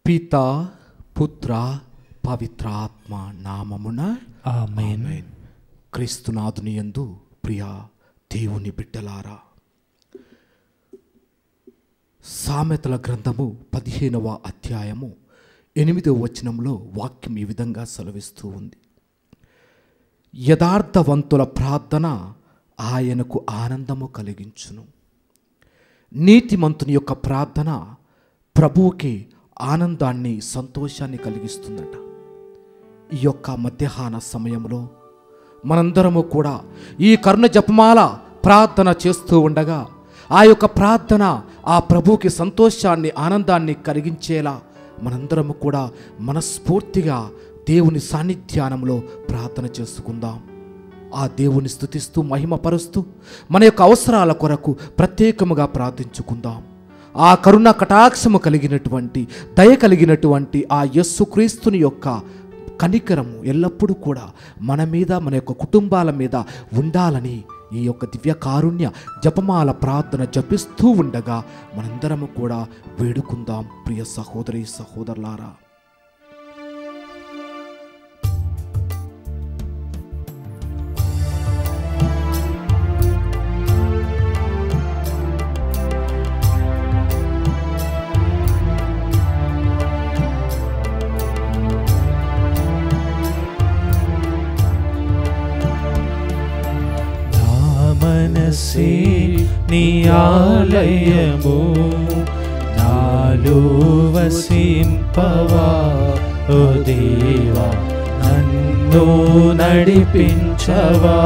పిత పుత్ర పవిత్రాత్మ నామమున ఆమేన్ ఆమేన్. క్రీస్తునాథుని యందు ప్రియా దేవుని బిడ్డలారా సామెతల గ్రంథము పదిహేనవ అధ్యాయము ఎనిమిదవ వచనంలో వాక్యం ఈ విధంగా సెలవిస్తూ ఉంది యథార్థవంతుల ప్రార్థన ఆయనకు ఆనందము కలిగించును నీతిమంతుని యొక్క ప్రార్థన ప్రభువుకి ఆనందాన్ని సంతోషాన్ని కలిగిస్తుందట ఈ యొక్క మధ్యాహ్న సమయంలో మనందరము కూడా ఈ కరుణ జపమాల ప్రార్థన చేస్తూ ఉండగా ఆ యొక్క ప్రార్థన ఆ ప్రభువుకి సంతోషాన్ని ఆనందాన్ని కలిగించేలా మనందరము కూడా మనస్ఫూర్తిగా దేవుని సాన్నిధ్యానంలో ప్రార్థన చేసుకుందాం ఆ దేవుని స్థుతిస్తూ మహిమపరుస్తూ మన యొక్క అవసరాల కొరకు ప్రత్యేకముగా ప్రార్థించుకుందాం ఆ కరుణ కటాక్షము కలిగినటువంటి దయ కలిగినటువంటి ఆ యస్సు క్రీస్తుని యొక్క కనికరము ఎల్లప్పుడూ కూడా మన మీద మన యొక్క కుటుంబాల మీద ఉండాలని ఈ యొక్క దివ్య కారుణ్య జపమాల ప్రార్థన జపిస్తూ ఉండగా మనందరము కూడా వేడుకుందాం ప్రియ సహోదరి సహోదరులారా నా మనసే నీ ఆలయము నాలో వసింపవా ఓ దేవా నన్ను నడిపించవా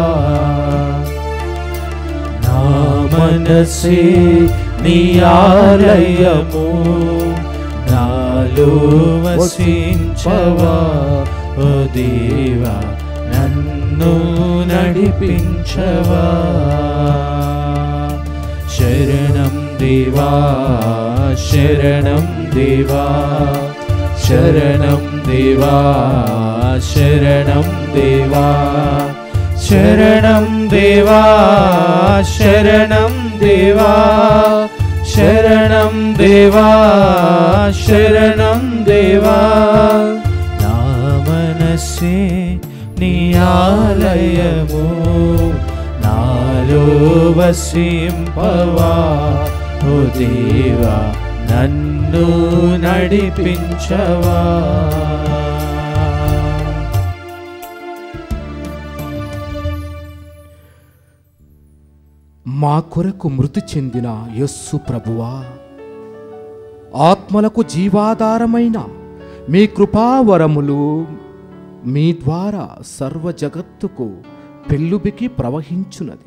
నా మనసే నీ ఆలయము నాలో వసించవా ఓ దేవా నన్ను నడిపించవా శరణం దేవా శరణం దేవా శరణం దేవా శరణం దేవా శరణం దేవా శరణం దేవా శరణం దేవా శరణం దేవా నా మనసే నీ ఆలయము నాలో వసింపవా ఓ దేవా నన్ను నడిపించవా మా కొరకు మృతి చెందిన యస్సు ప్రభువా ఆత్మలకు జీవాధారమైన మీ కృపావరములు మీ ద్వారా సర్వ జగత్తుకు పెళ్ళుబికి ప్రవహించునది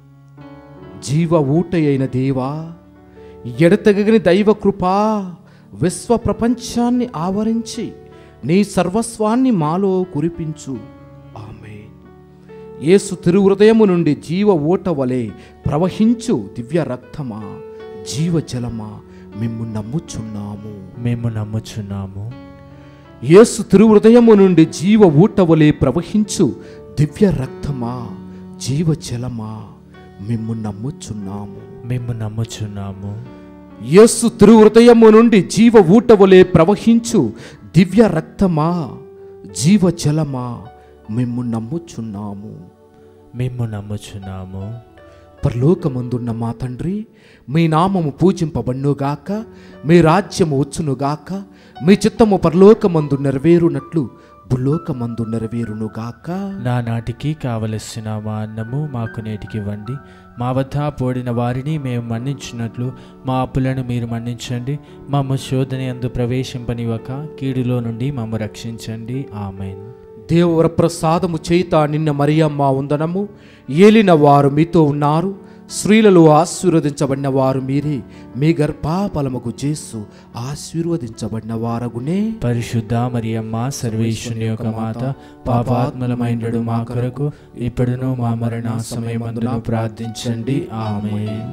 జీవ ఊటయైన దేవా ఎడతెగని దైవ కృపా విశ్వ ప్రపంచాన్ని ఆవరించి నీ సర్వస్వాన్ని మాలో కురిపించు ఆమేన్ యేసు తిరుహృదయము నుండి జీవ ఊట వలె ప్రవహించు దివ్య రక్తమా జీవజలమా మిమ్ము నమ్ముచున్నాము మేము నమ్ముచున్నాము యేసు తిరుహృదయము నుండి జీవ ఊట వలె ప్రవహించు దివ్య రక్తమా జీవజలమా మిమ్ము నమ్ముచున్నాము మేము నమ్ముచున్నాము యేసు తిరుహృదయము నుండి జీవ ఊట వలె ప్రవహించు దివ్య రక్తమా జీవజలమా మిమ్ము నమ్ముచున్నాము మేము నమ్ముచున్నాము పరలోకమందున్న మా తండ్రి మీ నామము పూజింపబన్నుగాక మీ రాజ్యము వచ్చునుగాక మీ చిత్తము పరలోకమందు నెరవేరునట్లు భూలోకమందు నెరవేరునుగాక నా నాటికి కావలసిన మా అన్నము మాకు నేటికి ఇవ్వండి మా వద్ద పోడిన వారిని మేము మన్నించినట్లు మా అప్పులను మీరు మన్నించండి మమ్మ శోధన ఎందు ప్రవేశింపనివ్వక కీడులో నుండి మమ్మ రక్షించండి ఆమెన్ దేవర ప్రసాదము చేత నిన్న మరియమ్మ ఉందనము ఏలిన వారు మీతో ఉన్నారు స్త్రీలలో ఆశీర్వదించబడిన వారు మీరే మీ గర్భాఫలముకు చేసు ఆశీర్వదించబడిన వారగునే పరిశుద్ధ మరియమ్మ సర్వేశ్వని యొక్క మాత పాపాత్మలమైనడు మా కొరకు ఇప్పుడును మా మరణ సమయమందును ప్రార్థించండి ఆమెన్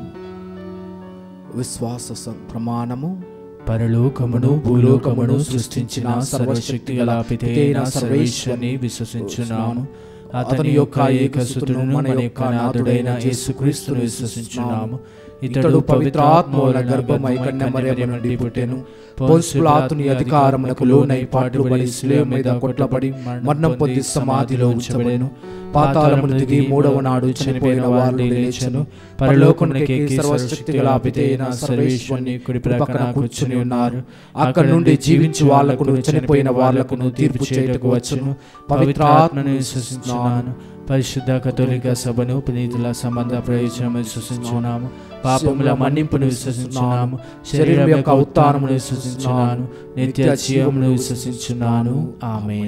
విశ్వాస స- ప్రమాణము పరలోకమును భూలోకమును సృష్టించిన సర్వశక్తి గల పితైన సర్వేశ్వరిని విశ్వసించున్నాము అతని యొక్క ఏకసుతుడును మన యొక్క నాథుడైన యేసుక్రీస్తును విశ్వసించున్నాము ఇతడు పవిత్ర ఆత్మల గర్భమై కన్యమర్యమ నుండి పుట్టెను పొన్సులాతుని అధికారమునకు లోనై పాటుబడి శిలువ మీద కొట్లబడి మరణం పొంది సమాధిలో ఉంచబడెను పాతాళమును దిగి మూడవ నాడు చనిపోయిన వారు లేచెను పరలోకమునికి సర్వశక్తి గల పితైన సర్వేశ్వరుని కుడి ప్రక్కన కూర్చుని ఉన్నారు అక్కడ నుండి జీవించి వాళ్లకును చనిపోయిన వాళ్లకును తీర్పు చేయుటకు వచ్చును పవిత్ర ఆత్మను విశ్వసించున్నాను పరిశుద్ధ కథోలిక సభను పునీతుల సంబంధ ప్రయోజనం విశ్వసించున్నాము పాపముల మన్నింపును విశ్వసించున్నాము శరీరం యొక్క ఉత్థానమును విశ్వసించున్నాను నిత్య జీవమును విశ్వసించున్నాను ఆమె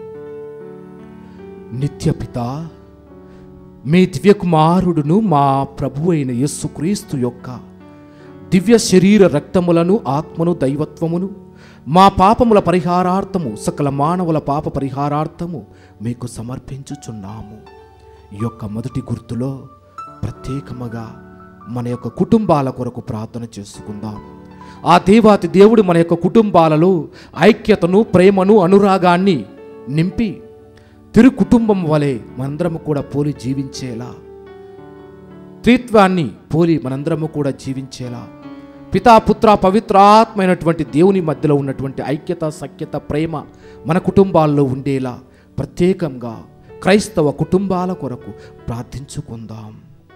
నిత్యపిత మీ దివ్య కుమారుడును మా ప్రభు అయిన యేసుక్రీస్తు యొక్క దివ్య శరీర రక్తములను ఆత్మను దైవత్వమును మా పాపముల పరిహారార్థము సకల మానవుల పాప పరిహారార్థము మీకు సమర్పించుచున్నాము ఈ యొక్క మొదటి గుర్తులో ప్రత్యేకముగా మన యొక్క కుటుంబాల కొరకు ప్రార్థన చేసుకుందాం ఆ దేవాతి దేవుడు మన యొక్క కుటుంబాలలో ఐక్యతను ప్రేమను అనురాగాన్ని నింపి తిరు కుటుంబం వలె మనందరము కూడా పోలి జీవించేలా త్రిత్వాన్ని పోలి మనందరము కూడా జీవించేలా పితాపుత్ర పవిత్రాత్మైనటువంటి దేవుని మధ్యలో ఉన్నటువంటి ఐక్యత సఖ్యత ప్రేమ మన కుటుంబాల్లో ఉండేలా ప్రత్యేకంగా క్రైస్తవ కుటుంబాల కొరకు ప్రార్థించుకుందాం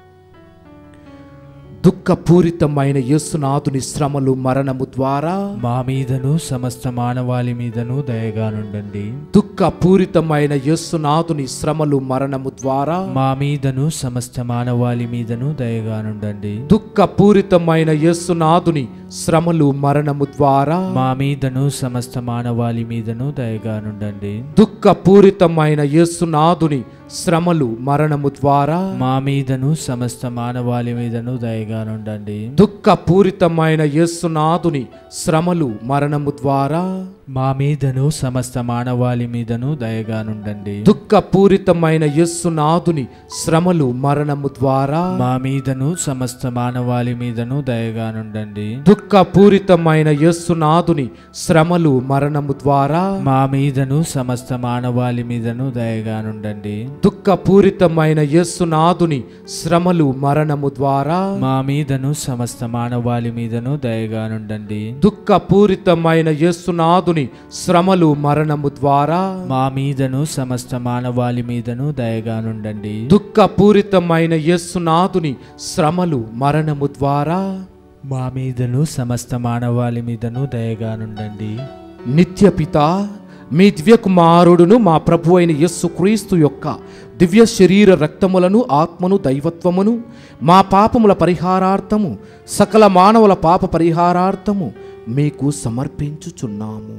దుఃఖపూరితమైన యేసునాథుని శ్రమలు మరణము ద్వారా మా మీదను సమస్త మానవాళి మీదను దయగానుండండి దుఃఖపూరితమైన యేసునాథుని శ్రమలు మరణము ద్వారా మా మీదను సమస్త మానవాళి మీదను దయగానుండండి దుఃఖపూరితమైన యేసునాథుని శ్రమలు మరణము ద్వారా మా మీదను సమస్త మానవాళి మీదను దయగానుండండి దుఃఖపూరితమైన యేసునాథుని శ్రమలు మరణము ద్వారా మా మీదను సమస్త మానవాళి మీదను దయగానుండండి దుఃఖపూరితమైన యేసునాథుని శ్రమలు మరణము ద్వారా మా మీదను సమస్త మానవాళి మీదను దయగానుండండి దుఃఖపూరితమైన యేసునాథుని శ్రమలు మరణము ద్వారా మా మీదను సమస్త మానవాళి మీదను దయగానుండండి దుఃఖపూరితమైన యేసునాథుని శ్రమలు మరణము ద్వారా మా మీదను సమస్త మానవాళి మీదను దయగానుండండి దుఃఖపూరితమైన యేసునాథుని శ్రమలు మరణము ద్వారా మా మీదను సమస్త మానవాళి మీదను దయగానుండండి దుఃఖపూరితమైన యేసునాథుని శ్రమలు మరణము ద్వారా మా మీదను సమస్త మానవాళి మీదను దయగానుండండి దుఃఖపూరితమైన యేసునాథుని శ్రమలు మరణము ద్వారా మా మీదను సమస్త మానవాళి మీదను దయగానుండండి నిత్యపిత మీ దివ్య కుమారుడును మా ప్రభు అయిన యస్సు క్రీస్తు యొక్క దివ్య శరీర రక్తములను ఆత్మను దైవత్వమును మా పాపముల పరిహారార్థము సకల మానవుల పాప పరిహారార్థము మీకు సమర్పించుచున్నాము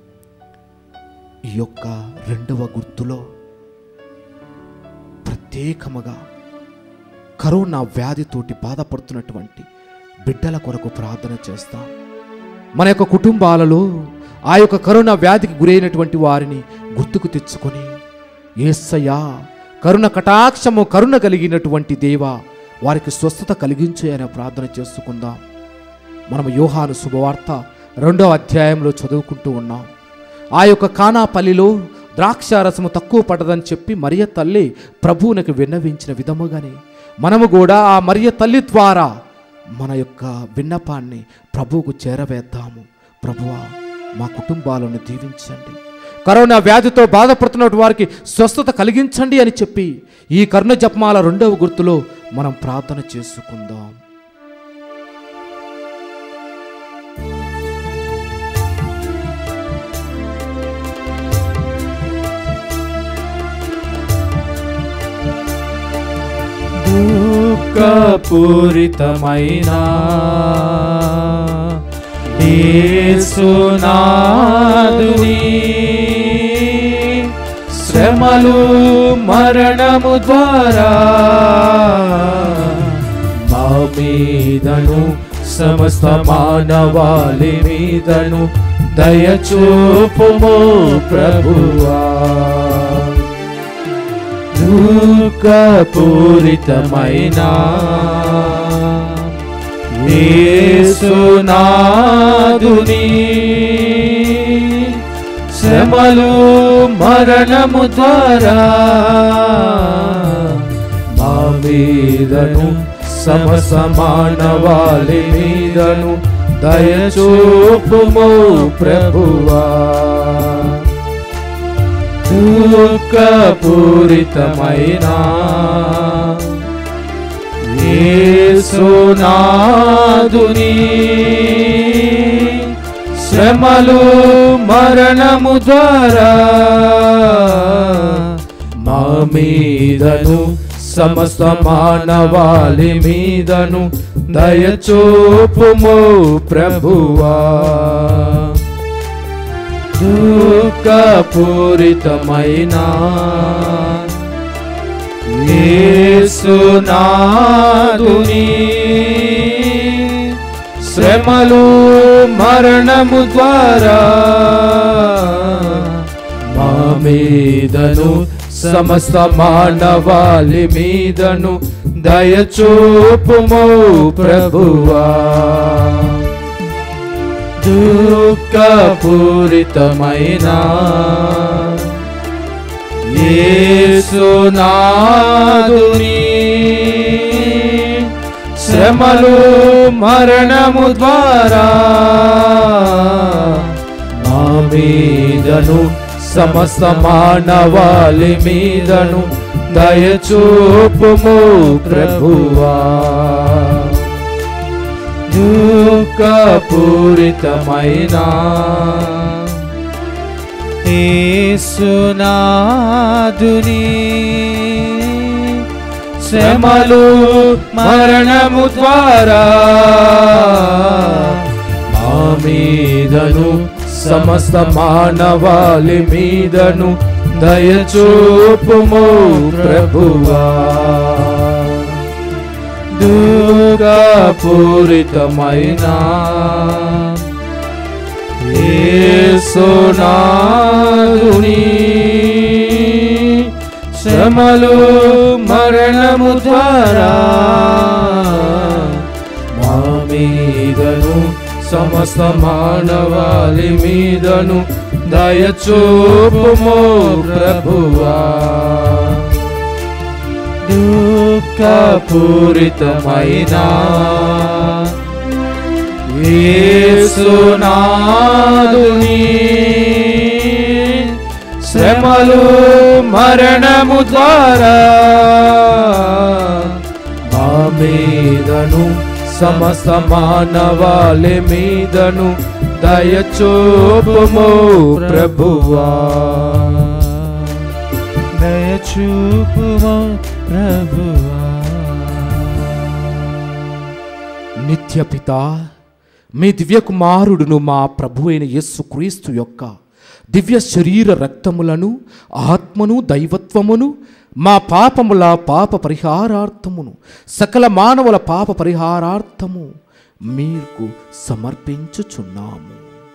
ఈ యొక్క రెండవ గుర్తులో ప్రత్యేకముగా కరోనా వ్యాధితోటి బాధపడుతున్నటువంటి బిడ్డల కొరకు ప్రార్థన చేస్తాం మన యొక్క కుటుంబాలలో ఆ యొక్క కరోనా వ్యాధికి గురైనటువంటి వారిని గుర్తుకు తెచ్చుకొని ఏసయ్యా కరుణ కటాక్షము కరుణ కలిగినటువంటి దేవ వారికి స్వస్థత కలిగించే అనే ప్రార్థన చేసుకుందాం మనం యోహాను శుభవార్త రెండవ అధ్యాయంలో చదువుకుంటూ ఉన్నాం ఆ యొక్క కానాపల్లిలో ద్రాక్షారసము తక్కువ పడదని చెప్పి మరియ తల్లి ప్రభువునికి విన్నవించిన విధముగానే మనము కూడా ఆ మరియ తల్లి ద్వారా మన యొక్క విన్నపాన్ని ప్రభువుకు చేరవేద్దాము ప్రభువా మా కుటుంబాలను దీవించండి కరోనా వ్యాధితో బాధపడుతున్న వారికి స్వస్థత కలిగించండి అని చెప్పి ఈ కరుణ జపమాల రెండవ గుర్తులో మనం ప్రార్థన చేసుకుందాం దుఃఖపూరితమైన యేసునాదుని శ్రమలు మరణము ద్వారా మా మీదను సమస్త మానవాళి మీదను దయచూపుము ప్రభువా దుఃఖపూరితమైన యేసునాదుని శ్రమలు మరణము ద్వారా మా మీదను సమసమానవాళి మీదను దయచూపుము ప్రభువా దుఃఖపూరితమైన యేసునాదుని శ్రమలు మరణము ద్వారా మా మీదను సమస్త మానవాళి మీదను దయచూపుము ప్రభువా దుఃఖపూరితమైన యేసునాదుని శ్రమలు మరణము ద్వారా మా మీదను సమస్త మానవాళి మీదను దయచూపుము ప్రభువా దుఃఖపూరితమైన యేసునాదుని శ్రమలు మరణము ద్వారా మా మీదను సమస్త మానవాళి మీదను దయచూపుము ప్రభువా దుఃఖపూరితమైన యేసునాదుని శ్రమలు మరణము ద్వారా మా మీదను సమస్త మానవాళి మీదను దయచూపుము ప్రభువా దుఃఖపూరితమైన యేసునాదుని శ్రమలు మరణము ద్వారా మా మీదను సమస్త మానవాళి మీదను దయచూపుము ప్రభువా దుఃఖపూరితమైన యేసునాదుని శ్రమలు మరణము ద్వారా మా మీదను సమస్త మానవాళి మీదను దయచూపుము ప్రభువా దయచూపుమో ప్రభువా నిత్యపిత మీ దివ్య కుమారుడును మా ప్రభు అయిన యేసుక్రీస్తు యొక్క దివ్య శరీర రక్తములను ఆత్మను దైవత్వమును మా పాపముల పాప పరిహారార్థమును సకల మానవుల పాప పరిహారార్థము మీకు సమర్పించుచున్నాము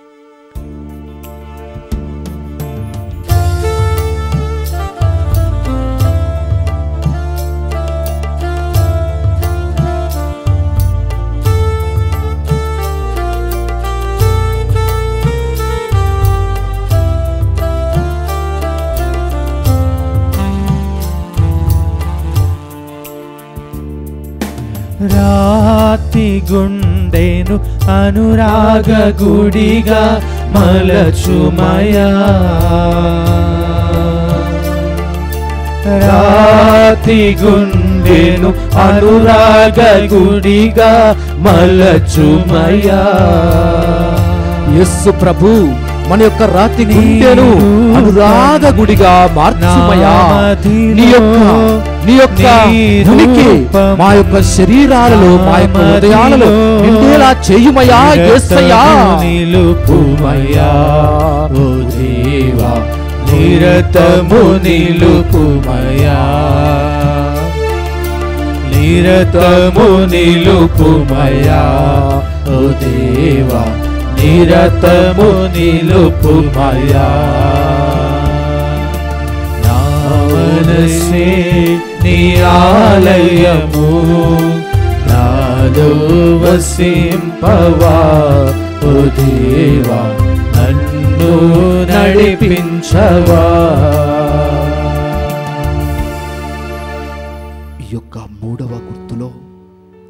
రాతి గుండెను అనురాగ గుడిగా మలచుమయా రాతి గుండెను అనురాగ గుడిగా మలచుమయా యస్సు ప్రభు మన యొక్క రాతి గుండెను అనురాగ గుడిగా మార్చుమయా నీ యొక్క నీ యొక్క ఉనికి మా యొక్క శరీరాలలో మా యొక్క హృదయాలలో నిండేలా చేయుమయా యేసయ్యా నిలుపుమయా ఓ దేవా నిరతము నిలుపుమయా నిరతము నిలుపుమయా ఓ దేవా నిరతము నిలుపుమయా నా మనసే నీ ఆలయము నాలో వసింపవా ఓ దేవా నన్ను నడిపించవా ఈ యొక్క మూడవ గుర్తులో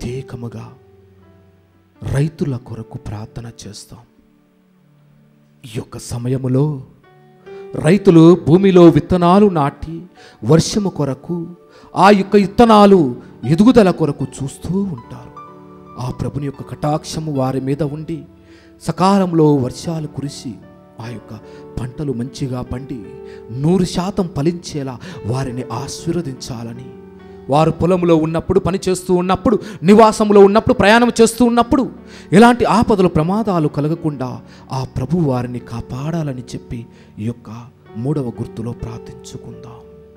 ప్రత్యేకముగా రైతుల కొరకు ప్రార్థన చేస్తాం ఈ యొక్క సమయములో రైతులు భూమిలో విత్తనాలు నాటి వర్షము కొరకు ఆ యొక్క విత్తనాలు ఎదుగుదల కొరకు చూస్తూ ఉంటారు ఆ ప్రభుని యొక్క కటాక్షము వారి మీద ఉండి సకాలంలో వర్షాలు కురిసి ఆ యొక్క పంటలు మంచిగా పండి నూరు శాతం ఫలించేలా వారిని ఆశీర్వదించాలని వారు పొలంలో ఉన్నప్పుడు పని చేస్తూ ఉన్నప్పుడు నివాసంలో ఉన్నప్పుడు ప్రయాణం చేస్తూ ఉన్నప్పుడు ఎలాంటి ఆపదలు ప్రమాదాలు కలగకుండా ఆ ప్రభు వారిని కాపాడాలని చెప్పి ఈ యొక్క మూడవ గుర్తులో ప్రార్థించుకుందాం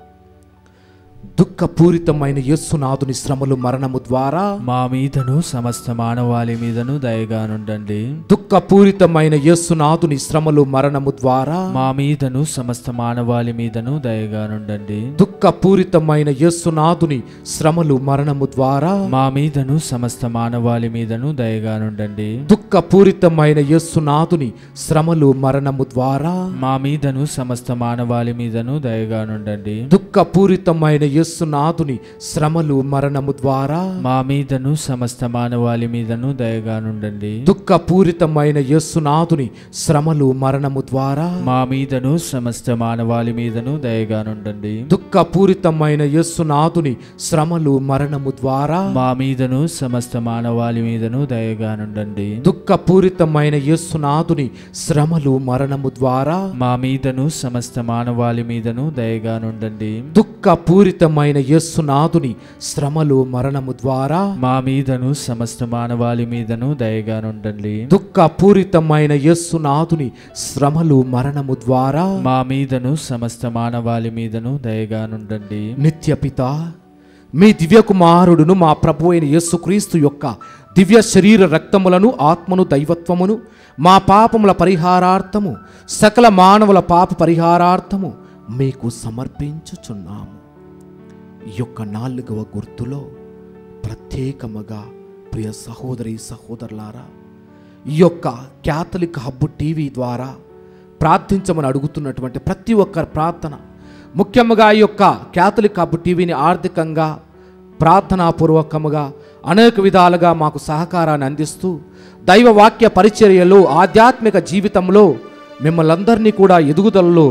దుఃఖపూరితమైన యేసునాథుని శ్రమలు మరణము ద్వారా మా మీదను సమస్త మానవాళి మీదను దయగానుండండి దుఃఖపూరితమైన యేసునాథుని శ్రమలు మరణము ద్వారా మా మీదను సమస్త మానవాళి మీదను దయగానుండండి దుఃఖపూరితమైన యేసునాథుని శ్రమలు మరణము ద్వారా మా మీదను సమస్త మానవాళి మీదను దయగానుండండి దుఃఖపూరితమైన యేసునాథుని శ్రమలు మరణము ద్వారా మా మీదను సమస్త మానవాళి మీదను దయగానుండండి దుఃఖపూరితమైన యేసునాథుని శ్రమలు మరణము ద్వారా మా మీదను సమస్త మానవాళి మీదను దయగానుండండి దుఃఖపూరితమైన యేసునాథుని శ్రమలు మరణము ద్వారా మా మీదను సమస్త మానవాళి మీదను దయగానుండండి దుఃఖపూరితమైన యేసునాథుని శ్రమలు మరణము ద్వారా మా మీదను సమస్త మానవాళి మీదను దయగానుండండి దుఃఖపూరితమైన యేసునాథుని శ్రమలు మరణము ద్వారా మా మీదను సమస్త మానవాళి మీదను దయగానుండండి దుఃఖపూరితమైన యేసునాథుని శ్రమలు మరణము ద్వారా మా మీదను సమస్త మానవాళి మీదను దయగానుండండి దుఃఖపూరితమైన యేసునాథుని శ్రమలు మరణము ద్వారా మా మీదను సమస్త మానవాళి మీదను దయగానుండండి నిత్యపిత మీ దివ్య కుమారుడును మా ప్రభు అయిన యేసుక్రీస్తు యొక్క దివ్య శరీర రక్తములను ఆత్మను దైవత్వమును మా పాపముల పరిహారార్థము సకల మానవుల పాప పరిహారార్థము మీకు సమర్పించుచున్నాము ఈ యొక్క నాలుగవ గుర్తులో ప్రత్యేకముగా ప్రియ సహోదరి సహోదరులారా ఈ యొక్క క్యాథలిక్ హబ్బు టీవీ ద్వారా ప్రార్థించమని అడుగుతున్నటువంటి ప్రతి ఒక్క ప్రార్థన ముఖ్యంగా ఈ యొక్క క్యాథలిక్ హబ్ టీవీని ఆర్థికంగా ప్రార్థనాపూర్వకముగా అనేక విధాలుగా మాకు సహకారాన్ని అందిస్తూ దైవ వాక్య పరిచర్యలో ఆధ్యాత్మిక జీవితంలో మిమ్మల్ని అందరినీ కూడా ఎదుగుదలలో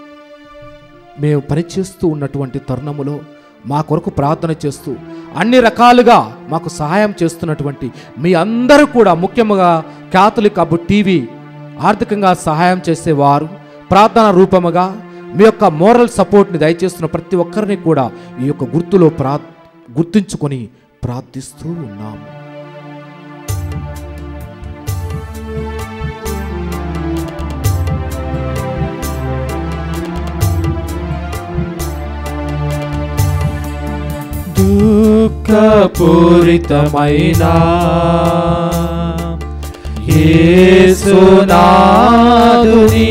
మేము పనిచేస్తూ ఉన్నటువంటి తరుణములో మా కొరకు ప్రార్థన చేస్తూ అన్ని రకాలుగా మాకు సహాయం చేస్తున్నటువంటి మీ అందరూ కూడా ముఖ్యంగా క్యాథలిక్ అబ్బు టీవీ ఆర్థికంగా సహాయం చేసేవారు ప్రార్థన రూపముగా మీ యొక్క మోరల్ సపోర్ట్ని దయచేస్తున్న ప్రతి ఒక్కరిని కూడా ఈ యొక్క గుర్తులో ప్రా గుర్తుంచుకొని ప్రార్థిస్తూ ఉన్నాము దుఃఖపూరితమైన యేసునాథుని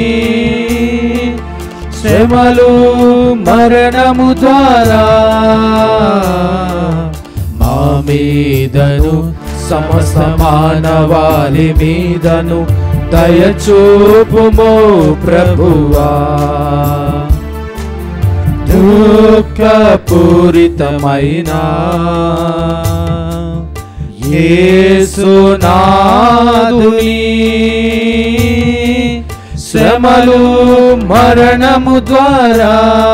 శ్రమలు మరణము ద్వారా మా మీదను సమస్త మానవాళి మీదను దయచూపుమో ప్రభువా దుఃఖపూరితమైన యేసునాథుని శ్రమలు మరణము ద్వారా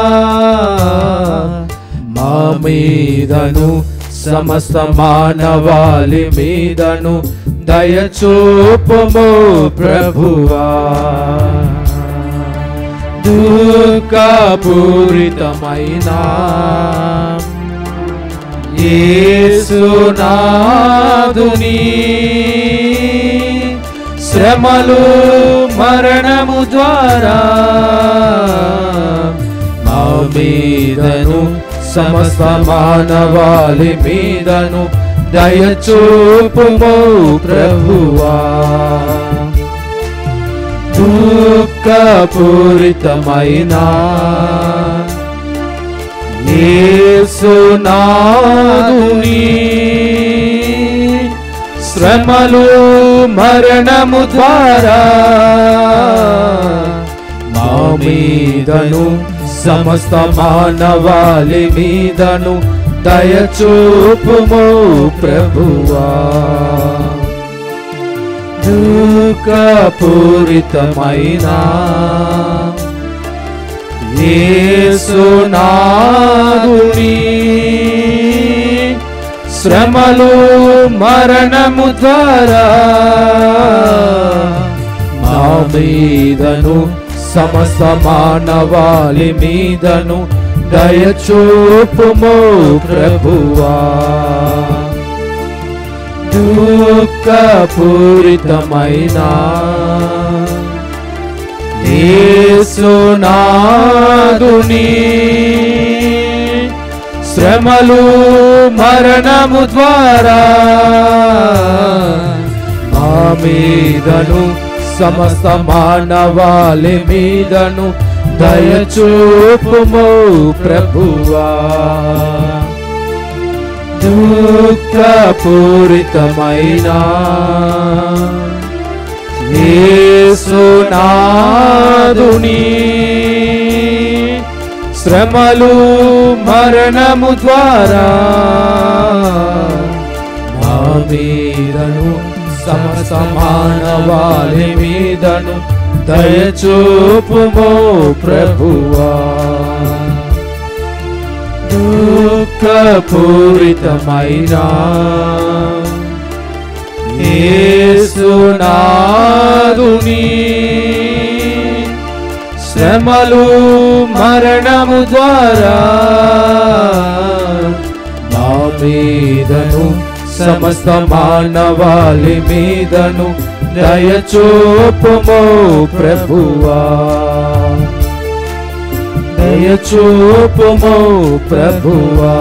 మా మీదను సమస్త మానవాళి మీదను దయచూపము ప్రభువా దుఃఖపూరితమైన యేసునాథుని శ్రమలు మరణము ద్వారా మా మీదను సమస్త మానవాళి మీదను దయచూపుమో ప్రభువా దుఃఖపూరితమైన యేసునాథుని శ్రమలు మరణము ద్వారా మా మీదను సమస్త మానవాళి మీదను దయచూపుము ప్రభువా దుఃఖపూరితమైన యేసునాదుని శ్రమలు మరణము ద్వారా మా మీదను సమస్త మానవాళి మీదను దయచూపుము ప్రభువా దుఃఖపూరితమైన యేసునాదుని శ్రమలు మరణము ద్వారా మా మీదను సమస్త మానవాళి మీదను దయచూపుము ప్రభువా దుఃఖపూరితమైన యేసునాదుని శ్రమలు మరణము ద్వారా మా మీదను సమస్త మానవాళి మీదను దయచూపుము ప్రభువా దుఃఖపూరితమైన యేసునాదుని శ్రమలు మరణము ద్వారా మా మీదను సమస్త మానవాళి మీదను దయచూపుము ప్రభువా దయచూపుము ప్రభువా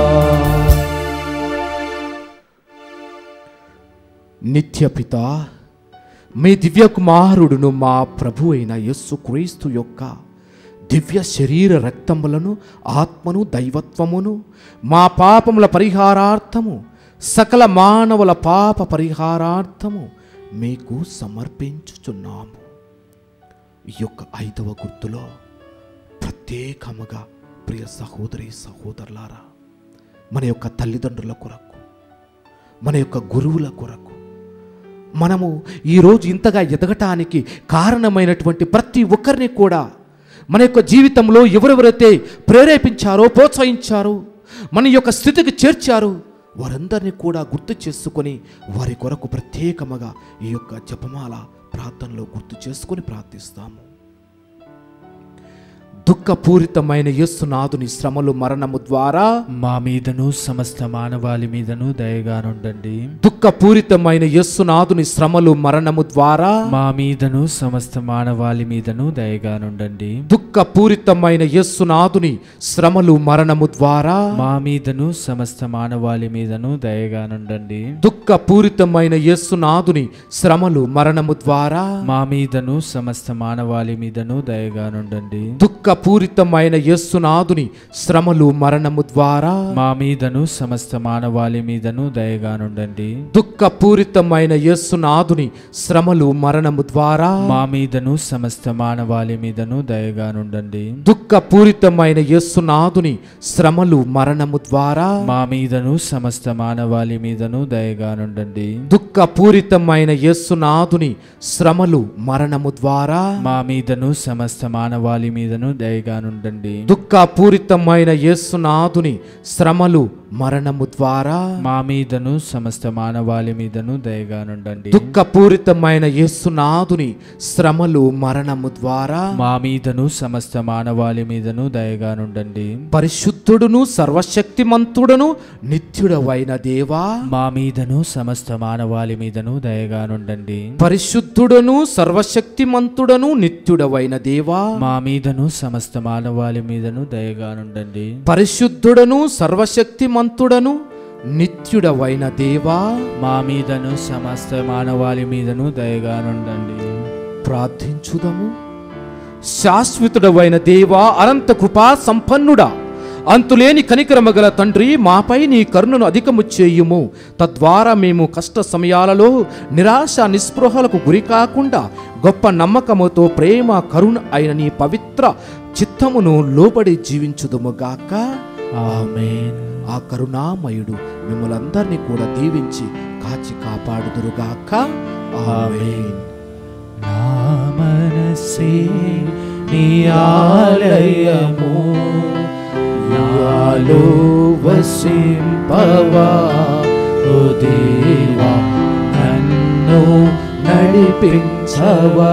నిత్యపిత మీ దివ్య కుమారుడును మా ప్రభు అయిన యస్సు క్రీస్తు యొక్క దివ్య శరీర రక్తములను ఆత్మను దైవత్వమును మా పాపముల పరిహారార్థము సకల మానవుల పాప పరిహారార్థము మీకు సమర్పించుచున్నాము ఈ యొక్క ఐదవ గుర్తులో ప్రత్యేకముగా ప్రియ సహోదరి సహోదరులారా మన యొక్క తల్లిదండ్రుల కొరకు మన యొక్క గురువుల కొరకు మనము ఈరోజు ఇంతగా ఎదగటానికి కారణమైనటువంటి ప్రతి ఒక్కరిని కూడా మన యొక్క జీవితంలో ఎవరెవరైతే ప్రేరేపించారో ప్రోత్సహించారో మన యొక్క స్థితికి చేర్చారో వారందరినీ కూడా గుర్తు చేసుకొని వారి కొరకు ప్రత్యేకముగా ఈ యొక్క జపమాల ప్రార్థనలో గుర్తు చేసుకొని ప్రార్థిస్తాము దుఃఖపూరితమైన యేసునాథుని శ్రమలు మరణము ద్వారా మా మీదను సమస్త మానవాళి మీదను దయగానుండండి దుఃఖపూరితమైన యేసునాథుని శ్రమలు మరణము ద్వారా మా మీదను సమస్త మానవాళి మీదను దయగానుండండి దుఃఖపూరితమైన యేసునాథుని శ్రమలు మరణము ద్వారా మా మీదను సమస్త మానవాళి మీదను దయగానుండండి దుఃఖపూరితమైన యేసునాథుని శ్రమలు మరణము ద్వారా మా మీదను సమస్త మానవాళి మీదను దయగానుండండి దుఃఖపూరితమైన యేసునాథుని శ్రమలు మరణము ద్వారా మా మీదను సమస్త మానవాళి మీదను దయగానుండండి దుఃఖపూరితమైన యేసునాథుని శ్రమలు మరణము ద్వారా మా మీదను సమస్త మానవాళి మీదను దయగానుండండి దుఃఖపూరితమైన యేసునాథుని శ్రమలు మరణము ద్వారా మా మీదను సమస్త మానవాళి మీదను దయగానుండండి దుఃఖపూరితమైన యేసునాథుని శ్రమలు మరణము ద్వారా మా మీదను సమస్త మానవాళి మీదను దయగానుండండి దుఃఖపూరితమైన యేసునాథుని శ్రమలు మరణము ద్వారా మా మీదను సమస్త మానవాళి మీదను దయగానుండండి దుఃఖపూరితమైన యేసునాథుని శ్రమలు మరణము ద్వారా మా మీదను సమస్త మానవాళి మీదను దయగానుండండి పరిశుద్ధుడును సర్వశక్తిమంతుడును నిత్యుడవైన దేవా మా మీదను సమస్త మానవాళి మీదను దయగానుండండి పరిశుద్ధుడును సర్వశక్తిమంతుడను నిత్యుడవైన దేవా మా మీదను సమస్త మానవాళి మీదను దయగానుండండి పరిశుద్ధుడను సర్వశక్తిమంతుడను నిత్యుడవైన దేవా మా మీదను సమస్త మానవాళి మీదను దయగానుండండి ప్రార్థించుదము శాశ్వతుడవైన దేవా అనంత కృపా సంపన్నుడా అంతులేని కనికరమగల తండ్రి మాపై నీ కరుణను అధికము చేయుము తద్వారా మేము కష్ట సమయాలలో నిరాశ నిస్పృహలకు గురి కాకుండా గొప్ప నమ్మకముతో ప్రేమ కరుణ అయిన నీ పవిత్ర చిత్తమును లోబడి జీవించుదుముగాక ఆమేన్ ఆ కరుణామయుడు మిమ్మల్ని అందరినీ కూడా దీవించి కాచి కాపాడుదురుగాక ఆమేన్ నా మనసే నీ ఆలయము నాలో వసింపవా ఓ దేవా నన్ను నడిపించవా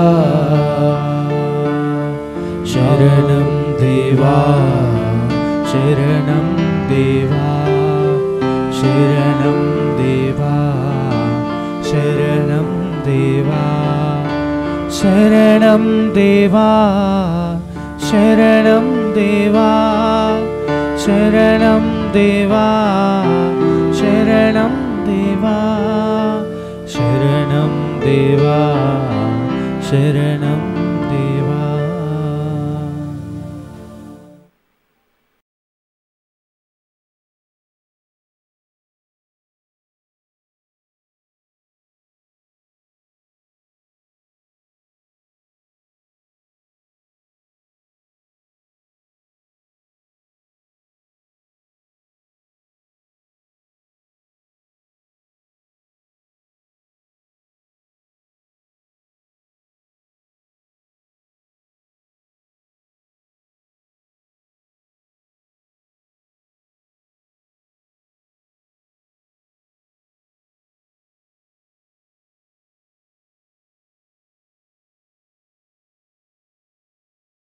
శరణం దేవా శరణం దేవా శరణం దేవా శరణం దేవా శరణం దేవా శరణం దేవా శరణం దేవా శరణం దేవా శరణం దేవా శరణం